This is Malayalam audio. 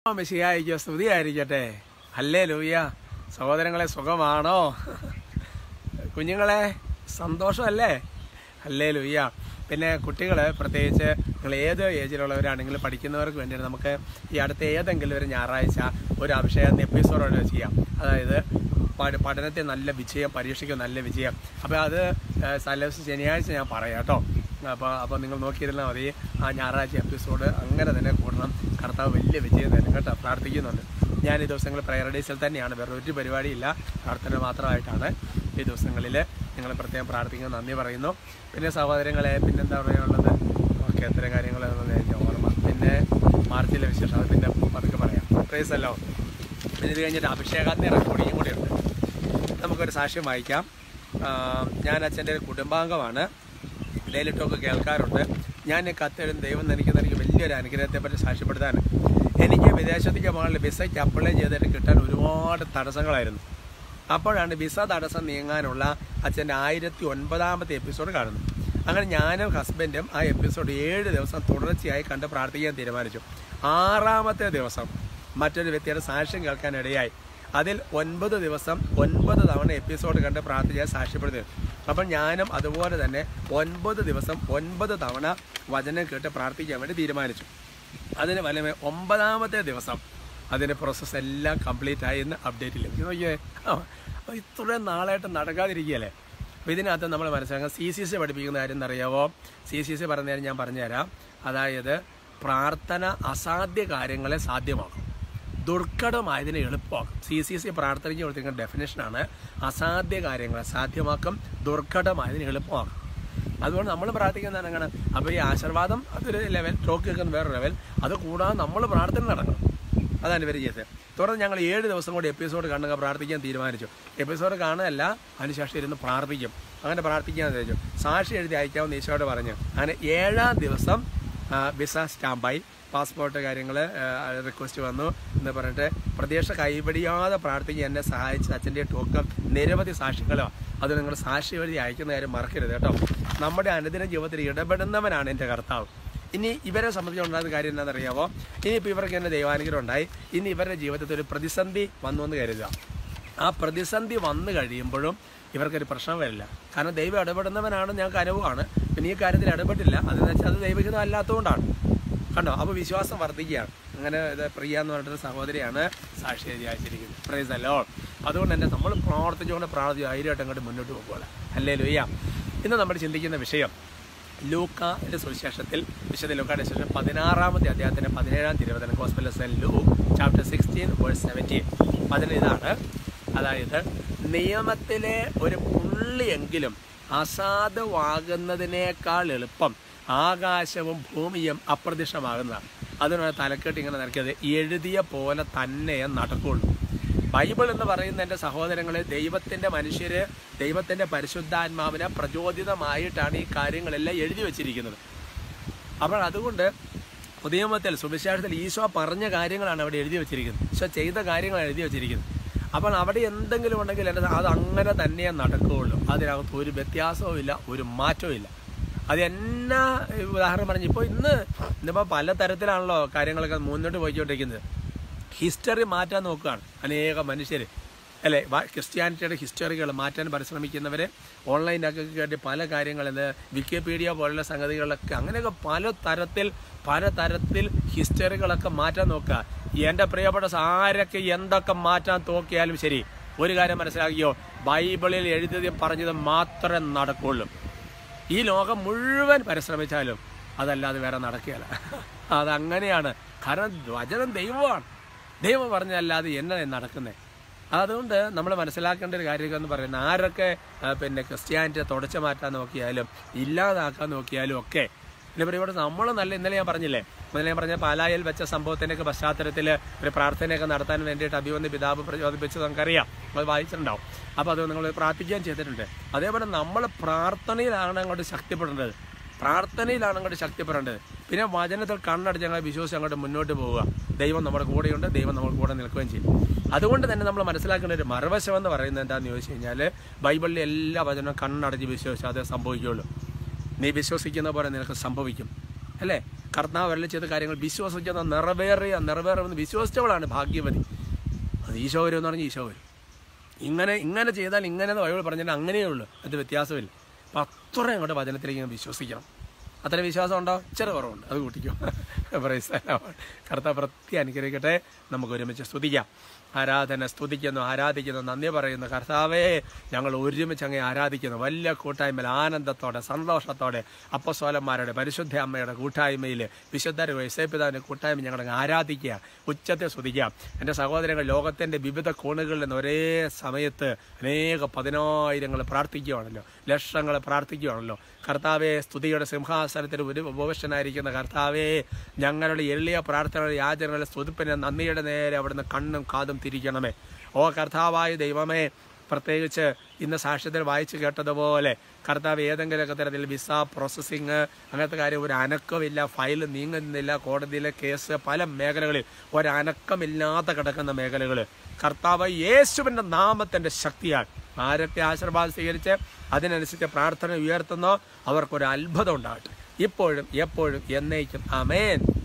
മെസ്സിയായിരിക്കും സ്തുതിയായിരിക്കട്ടെ അല്ലേ ലൂയ സഹോദരങ്ങളെ സുഖമാണോ കുഞ്ഞുങ്ങളെ സന്തോഷമല്ലേ അല്ലേ ലൂയ പിന്നെ കുട്ടികൾ പ്രത്യേകിച്ച് നിങ്ങൾ ഏത് ഏജിലുള്ളവരാണെങ്കിലും പഠിക്കുന്നവർക്ക് വേണ്ടിയിട്ട് നമുക്ക് ഈ അടുത്ത ഏതെങ്കിലും ഒരു ഞായറാഴ്ച ഒരു അഭിഷേകം എപ്പിസോഡോടെ ചെയ്യാം അതായത് പഠ- പഠനത്തിൽ നല്ല വിജയം പരീക്ഷയ്ക്ക് നല്ല വിജയം അപ്പോൾ അത് സലസ് ശനിയാഴ്ച ഞാൻ പറയാം കേട്ടോ അപ്പോൾ അപ്പോൾ നിങ്ങൾ നോക്കിയിരുന്നാൽ മതി ആ ഞായറാഴ്ച എപ്പിസോഡ് അങ്ങനെ തന്നെ കൂടണം കർത്താവ് വലിയ വിജയം തന്നെ കേട്ടോ പ്രാർത്ഥിക്കുന്നുണ്ട് ഞാൻ ഈ ദിവസങ്ങളിൽ പ്രയർ ഡേയ്സിൽ തന്നെയാണ് വേറെ ഒരു പരിപാടിയില്ല പ്രാർത്ഥന മാത്രമായിട്ടാണ് ഈ ദിവസങ്ങളിൽ നിങ്ങൾ പ്രത്യേകം പ്രാർത്ഥിക്കുന്നത് നന്ദി പറയുന്നു പിന്നെ സഹോദരങ്ങളെ പിന്നെന്താ പറയാനുള്ളത് ഓക്കെ എത്ര കാര്യങ്ങൾ എനിക്ക് ഓർമ്മ പിന്നെ മാർച്ചിലെ വിശേഷം അത് പിന്നെ പതുക്കെ പറയാം പ്രൈസ് അല്ലോ പിന്നെ ഇത് കഴിഞ്ഞിട്ട് അഭിഷേകാത്തിന് റെക്കോർഡിങ്ങും കൂടി ഉണ്ട് നമുക്കൊരു സാക്ഷ്യം വായിക്കാം ആ, ഞാൻ അച്ഛൻ്റെ ഒരു കുടുംബാംഗമാണ് ഡെയിലി ടോക്ക് കേൾക്കാറുണ്ട് ഞാൻ ഈ കത്തെഴുതും ദൈവം എനിക്ക് എനിക്ക് വലിയൊരു അനുഗ്രഹത്തെപ്പറ്റി സാക്ഷ്യപ്പെടുത്താൻ എനിക്ക് വിദേശത്തേക്ക് പോകാനുള്ള വിസയ്ക്ക് അപ്ലൈ ചെയ്തിട്ട് കിട്ടാൻ ഒരുപാട് തടസ്സങ്ങളായിരുന്നു അപ്പോഴാണ് വിസ തടസ്സം നീങ്ങാനുള്ള അച്ഛൻ്റെ ആയിരത്തി ഒൻപതാമത്തെ എപ്പിസോഡ് കാണുന്നത് അങ്ങനെ ഞാനും ഹസ്ബൻഡും ആ എപ്പിസോഡ് ഏഴ് ദിവസം തുടർച്ചയായി കണ്ട് പ്രാർത്ഥിക്കാൻ തീരുമാനിച്ചു ആറാമത്തെ ദിവസം മറ്റൊരു വ്യക്തിയുടെ സാക്ഷ്യം കേൾക്കാനിടയായി അതിൽ ഒൻപത് ദിവസം ഒൻപത് തവണ എപ്പിസോഡ് കണ്ട് പ്രാർത്ഥിക്കാൻ സാക്ഷ്യപ്പെടുത്തി അപ്പം ഞാനും അതുപോലെ തന്നെ ഒൻപത് ദിവസം ഒൻപത് തവണ വചനം കേട്ട് പ്രാർത്ഥിക്കാൻ വേണ്ടി തീരുമാനിച്ചു അതിന് ഫലമേ ഒമ്പതാമത്തെ ദിവസം അതിൻ്റെ പ്രോസസ്സ് എല്ലാം കംപ്ലീറ്റ് ആയി എന്ന് അപ്ഡേറ്റ് ലഭിച്ചു നോക്കിയേ ആ, ഇത്രയും നാളായിട്ട് നടക്കാതിരിക്കുകയല്ലേ അപ്പോൾ ഇതിനകത്ത് നമ്മൾ മനസ്സിലാക്കാം സി സി സി പഠിപ്പിക്കുന്ന കാര്യം എന്നറിയാവോ സി സി സി പറഞ്ഞ കാര്യം ഞാൻ പറഞ്ഞുതരാം അതായത് പ്രാർത്ഥന അസാധ്യ കാര്യങ്ങളെ സാധ്യമാക്കും ദുർഘടമായതിനെ എളുപ്പമാക്കും സി സി സി പ്രാർത്ഥനയ്ക്ക് കൊടുത്തിരിക്കുന്ന ഡെഫിനേഷനാണ് അസാധ്യ കാര്യങ്ങളെ സാധ്യമാക്കും ദുർഘടമായതിനെ എളുപ്പമാക്കും അതുകൊണ്ട് നമ്മൾ പ്രാർത്ഥിക്കുന്നതാണ് അങ്ങനെ അപ്പോൾ ഈ ആശീർവാദം അതൊരു ലെവൽ ടോക്ക് കേൾക്കുന്ന വേറെ ലെവൽ അത് കൂടാതെ നമ്മൾ പ്രാർത്ഥന നടക്കണം അതാണ് ഇവർ ചെയ്തത് തുടർന്ന് ഞങ്ങൾ ഏഴ് ദിവസം കൂടി എപ്പിസോഡ് കാണുക പ്രാർത്ഥിക്കാൻ തീരുമാനിച്ചു എപ്പിസോഡ് കാണുകയല്ല അതിനുശേഷം ഇരുന്ന് പ്രാർത്ഥിക്കും അങ്ങനെ പ്രാർത്ഥിക്കാൻ വിചാരിച്ചു സാക്ഷി എഴുതി അയക്കാമെന്ന് ഈശോയോട് പറഞ്ഞു അങ്ങനെ ഏഴാം ദിവസം ആ, വിസ സ്റ്റാമ്പായി പാസ്പോർട്ട് കാര്യങ്ങൾ റിക്വസ്റ്റ് വന്നു എന്ന് പറഞ്ഞിട്ട് പ്രദേശ കൈപിടിയാതെ പ്രാർത്ഥിക്കാൻ എന്നെ സഹായിച്ച അച്ഛൻ്റെ ടോക്കം നിരവധി സാക്ഷികളോ അത് നിങ്ങൾ സാക്ഷി എഴുതി അയക്കുന്ന കാര്യം മറക്കരുത് കേട്ടോ നമ്മുടെ അനുദിന ജീവിതത്തിൽ ഇടപെടുന്നവനാണ് എൻ്റെ കർത്താവ് ഇനി ഇവരെ സംബന്ധിച്ചുണ്ടാകുന്ന കാര്യം എന്താണെന്നറിയാമോ ഇനിയിപ്പോൾ ഇവർക്ക് തന്നെ ദൈവാനുഗ്രഹം ഉണ്ടായി ഇനി ഇവരുടെ ജീവിതത്തിൽ ഒരു പ്രതിസന്ധി വന്നു എന്ന് കരുതുക ആ പ്രതിസന്ധി വന്നു കഴിയുമ്പോഴും ഇവർക്കൊരു പ്രശ്നം വരില്ല കാരണം ദൈവം ഇടപെടുന്നവനാണ് ഞങ്ങൾക്ക് അനുഭവമാണ് പിന്നെ ഈ കാര്യത്തിൽ ഇടപെട്ടില്ല അതെന്ന് വെച്ചാൽ അത് ദൈവഹിതം അല്ലാത്തതുകൊണ്ടാണ് കണ്ടോ അപ്പോൾ വിശ്വാസം വർദ്ധിക്കുകയാണ് അങ്ങനെ ഇത് പ്രിയ എന്ന് പറഞ്ഞിട്ടൊരു സഹോദരിയാണ് സാക്ഷി എഴുതി അയച്ചിരിക്കുന്നത് പ്രൈസ് അല്ലോ അതുകൊണ്ട് തന്നെ നമ്മൾ പ്രാർത്ഥിച്ചുകൊണ്ട് പ്രാർത്ഥിച്ച് ധൈര്യമായിട്ട് അങ്ങോട്ട് മുന്നോട്ട് പോകുക അല്ലേ ലുയ്യ ഇന്ന് നമ്മൾ ചിന്തിക്കുന്ന വിഷയം ലൂക്കാന്റെ സുവിശേഷത്തിൽ വിശുദ്ധ ലൂക്കാന്റെ സുവിശേഷം പതിനാറാമത്തെ അധ്യായത്തിന്റെ പതിനേഴാം തിരുവചനം gospel Luke chapter sixteen verse seventeen അതിൽ ഇതാണ് അതായത് നിയമത്തിലെ ഒരു പുള്ളിയെങ്കിലും അസാധുവാകുന്നതിനേക്കാൾ എളുപ്പം ആകാശവും ഭൂമിയും അപ്രത്യക്ഷമാകുന്നതാണ് അതിനാണ് തലക്കെട്ട് ഇങ്ങനെ നിറക്കിയത് എഴുതിയ പോലെ തന്നെ നടക്കുള്ളൂ ബൈബിൾ എന്ന് പറയുന്ന എൻ്റെ സഹോദരങ്ങളെ ദൈവത്തിൻ്റെ മനുഷ്യര് ദൈവത്തിൻ്റെ പരിശുദ്ധാത്മാവിനെ പ്രചോദിതമായിട്ടാണ് ഈ കാര്യങ്ങളെല്ലാം എഴുതി വച്ചിരിക്കുന്നത് അപ്പോൾ അതുകൊണ്ട് പുതിയമത്തിൽ സുവിശേഷത്തിൽ ഈശോ പറഞ്ഞ കാര്യങ്ങളാണ് അവിടെ എഴുതി വെച്ചിരിക്കുന്നത് ഈശോ ചെയ്ത കാര്യങ്ങളാണ് എഴുതി വെച്ചിരിക്കുന്നത് അപ്പോൾ അവിടെ എന്തെങ്കിലും ഉണ്ടെങ്കിൽ എൻ്റെ അത് അങ്ങനെ തന്നെ നടക്കുകയുള്ളൂ അതിനകത്ത് ഒരു വ്യത്യാസവും ഇല്ല ഒരു മാറ്റവും ഇല്ല അത് എന്നാ ഉദാഹരണം പറഞ്ഞു ഇപ്പോൾ ഇന്ന് ഇന്നിപ്പോൾ പല തരത്തിലാണല്ലോ കാര്യങ്ങളൊക്കെ മുന്നോട്ട് പോയിക്കൊണ്ടിരിക്കുന്നത് ഹിസ്റ്ററി മാറ്റാൻ നോക്കുകയാണ് അനേക മനുഷ്യർ അല്ലേ വ- ക്രിസ്ത്യാനിറ്റിയുടെ ഹിസ്റ്ററികൾ മാറ്റാൻ പരിശ്രമിക്കുന്നവർ ഓൺലൈനൊക്കെ കേട്ട് പല കാര്യങ്ങൾ ഇത് വിക്കിപീഡിയ പോലുള്ള സംഗതികളൊക്കെ അങ്ങനെയൊക്കെ പല തരത്തിൽ പല തരത്തിൽ ഹിസ്റ്ററികളൊക്കെ മാറ്റാൻ നോക്കുക എൻ്റെ പ്രിയപ്പെട്ട സ- ആരൊക്കെ എന്തൊക്കെ മാറ്റാൻ നോക്കിയാലും ശരി ഒരു കാര്യം മനസ്സിലാക്കിയോ ബൈബിളിൽ എഴുതിയതും പറഞ്ഞതും മാത്രമേ നടക്കുള്ളൂ ഈ ലോകം മുഴുവൻ പരിശ്രമിച്ചാലും അതല്ലാതെ വേറെ നടക്കുകയില്ല അതങ്ങനെയാണ് കാരണം വചനം ദൈവമാണ് ദൈവം പറഞ്ഞല്ലാതെ എന്നെ നടക്കുന്നത് അതുകൊണ്ട് നമ്മൾ മനസ്സിലാക്കേണ്ട ഒരു കാര്യം എന്ന് പറയുന്നത് ആരൊക്കെ ആ, പിന്നെ ക്രിസ്ത്യാനിറ്റി തുടച്ചു മാറ്റാൻ നോക്കിയാലും ഇല്ലാതാക്കാൻ നോക്കിയാലും ഒക്കെ പിന്നെ ഇവിടെ നമ്മൾ നല്ല ഇന്നലെ ഞാൻ പറഞ്ഞില്ലേ ഇന്നലെ ഞാൻ പറഞ്ഞ പാലായിൽ വെച്ച സംഭവത്തിൻ്റെയൊക്കെ പശ്ചാത്തലത്തിൽ ഒരു പ്രാർത്ഥനയൊക്കെ നടത്താൻ വേണ്ടിയിട്ട് അഭിവന്ദ പിതാവ് പ്രചോദിപ്പിച്ചത് നമുക്കറിയാം അത് വായിച്ചിട്ടുണ്ടാവും അപ്പോൾ അത് നിങ്ങൾ പ്രാർത്ഥിക്കുകയും ചെയ്തിട്ടുണ്ട് അതേപോലെ നമ്മൾ പ്രാർത്ഥനയിലാണ് അങ്ങോട്ട് ശക്തിപ്പെടേണ്ടത് പ്രാർത്ഥനയിലാണ് അങ്ങോട്ട് ശക്തിപ്പെടേണ്ടത് പിന്നെ വചനത്തിൽ കണ്ണടച്ച് ഞങ്ങൾ വിശ്വസിച്ച് അങ്ങോട്ട് മുന്നോട്ട് പോവുക ദൈവം നമ്മുടെ കൂടെയുണ്ട് ദൈവം നമ്മുടെ കൂടെ നിൽക്കുകയും ചെയ്യും അതുകൊണ്ട് തന്നെ നമ്മൾ മനസ്സിലാക്കേണ്ട ഒരു മറുവശം എന്ന് പറയുന്നത് എന്താണെന്ന് ചോദിച്ചു കഴിഞ്ഞാൽ ബൈബിളിലെ എല്ലാ വചനവും കണ്ണടച്ച് വിശ്വസിച്ചാൽ അത് സംഭവിക്കുകയുള്ളൂ നീ വിശ്വസിക്കുന്ന പോലെ നിനക്ക് സംഭവിക്കും അല്ലേ കർത്താവ് വരൽ ചെയ്ത കാര്യങ്ങൾ വിശ്വസിക്കുന്ന നിറവേറിയ നിറവേറുമെന്ന് വിശ്വസിച്ചവളാണ് ഭാഗ്യവതി അത് ഈശോ വരും എന്ന് പറഞ്ഞാൽ ഈശോ വരും ഇങ്ങനെ ഇങ്ങനെ ചെയ്താൽ ഇങ്ങനെ ബൈബിൾ പറഞ്ഞിട്ട് അങ്ങനെയേ ഉള്ളൂ അത് വ്യത്യാസമില്ല അപ്പം അത്രയും അങ്ങോട്ട് വചനത്തിലേക്ക് ഇങ്ങനെ വിശ്വസിക്കണം അത്ര വിശ്വാസം ഉണ്ടോ ഇച്ചിരി കുറവുണ്ട് അത് കൂട്ടിക്കും പ്രൈസ് കർത്താവ് പ്രത്യേകം അനുഗ്രഹിക്കട്ടെ നമുക്ക് ഒരുമിച്ച് സ്തുതിക്കാം ആരാധന സ്തുതിക്കുന്നു ആരാധിക്കുന്നു നന്ദി പറയുന്നു കർത്താവേ ഞങ്ങൾ ഒരുമിച്ച് അങ്ങേ ആരാധിക്കുന്നു വലിയ കൂട്ടായ്മയിൽ ആനന്ദത്തോടെ സന്തോഷത്തോടെ അപ്പസ്വലന്മാരുടെ പരിശുദ്ധ അമ്മയുടെ കൂട്ടായ്മയിൽ വിശുദ്ധ വൈസേപിതാവിൻ്റെ കൂട്ടായ്മ ഞങ്ങൾ അങ്ങ് ആരാധിക്കുക ഉച്ചത്തെ സ്തുതിക്കാം എൻ്റെ സഹോദരങ്ങൾ ലോകത്തിൻ്റെ വിവിധ കോണുകളിൽ നിന്ന് ഒരേ സമയത്ത് അനേക പതിനായിരങ്ങൾ പ്രാർത്ഥിക്കുകയാണല്ലോ ലക്ഷങ്ങൾ പ്രാർത്ഥിക്കുകയാണല്ലോ കർത്താവെ സ്തുതിയുടെ സിംഹാസനത്തിൽ ഒരു ഉപവിഷ്ടനായിരിക്കുന്ന കർത്താവെ ഞങ്ങളുടെ എളിയ പ്രാർത്ഥനയുടെ യാചനകളുടെ സ്തുതിപ്പിന് നന്ദിയുടെ നേരെ അവിടുന്ന് കണ്ണും കാതും തിരിക്കണമേ ഓ കർത്താവായ ദൈവമേ പ്രത്യേകിച്ച് ഇന്ന് സാക്ഷ്യത്തിൽ വായിച്ചു കേട്ടതുപോലെ കർത്താവ് ഏതെങ്കിലുമൊക്കെ തരത്തിൽ വിസ പ്രോസസ്സിങ് അങ്ങനത്തെ കാര്യം ഒരു അനക്കമില്ല ഫയൽ നീങ്ങുന്നില്ല കോടതിയിലെ കേസ് പല മേഖലകളിൽ ഒരനക്കമില്ലാത്ത കിടക്കുന്ന മേഖലകൾ കർത്താവ് യേശുവിൻ്റെ നാമത്തിൻ്റെ ശക്തിയാൽ ആരൊക്കെ ആശീർവാദം സ്വീകരിച്ച് അതിനനുസരിച്ച് പ്രാർത്ഥന ഉയർത്തുന്നോ അവർക്കൊരു അത്ഭുതം ഉണ്ടാകട്ടെ ഇപ്പോഴും എപ്പോഴും എന്നേക്കും അമേൻ